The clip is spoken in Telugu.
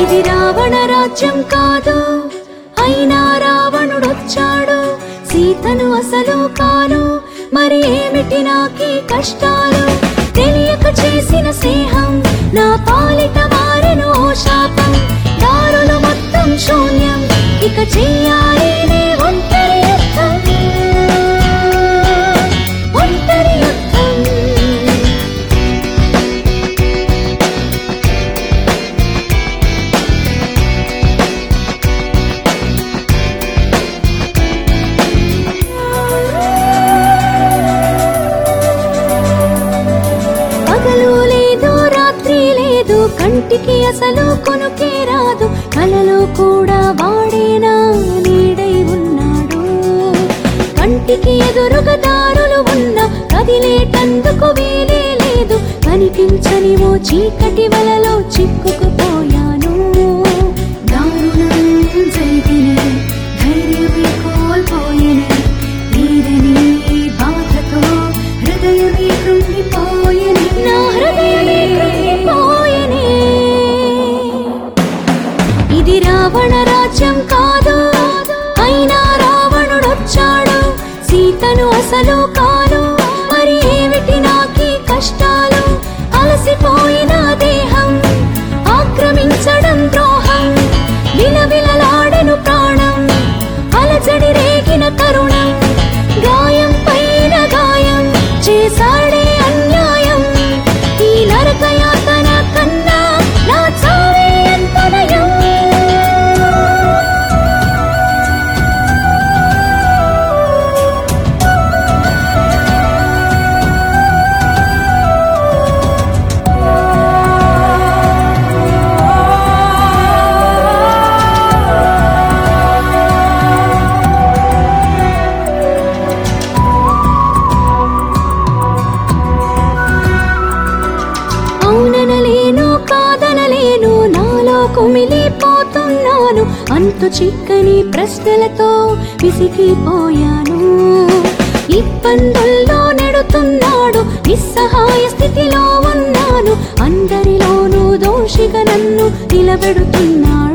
ఇది రావణ రాజ్యం కాదు అయినా రావణుడొచ్చాడు సీతను అసలు కాను మరి ఏమిటి నాకీ కష్టాలు తెలియక చేసిన స్నేహం నా పాలిట మారెను ఓ శాపం దారులు మొత్తం శూన్యం ఇక చెయ్యాలి నే ఒంటరి యుద్ధం ఒంటరి యుద్ధం పగలు లేదు రాత్రి లేదు కంటికి అసలు కొనుకే రాదు కలలో కూడా వాడేనా నీడై ఉన్నాడు కంటికి ఎదురుగా దారులు ఉన్న కదిలేటందుకు వీలే లేదు కనిపించని ఓ చీకటి వలలో చిక్కుకుపోయాను దారుణం జరిగిన ధైర్యమే కోల్పోయిన వీరని బాధతో హృదయమే కృంగిపోయెను. నా హృదయమే కృంగిపోయెనే. ఇది రావణ రాజ్యం కాదు అయినా రావణుడొచ్చాడు సీతను అసలు కాను మరి ఏమిటి నాకీ కష్టాలు అలసిపోయిన దేహం ఆక్రమించడం ద్రోహం విలవిలలాడెను ప్రాణం అలజడి రేగిన కరుణం గాయం పైన గాయం చేశాడే అన్యాయం ఈ నరకయాతన కన్నా నా చావే ఎంత నయం అవుననలేను కాదనలేను నాలో కుమిలిపోతున్నాను అంతు చిక్కని ప్రశ్నలతో విసిగిపోయాను ఇబ్బందుల్లో నెడుతున్నాడు నిస్సహాయ స్థితిలో ఉన్నాను అందరిలోనూ దోషిగా నన్ను నిలబెడుతున్నాడు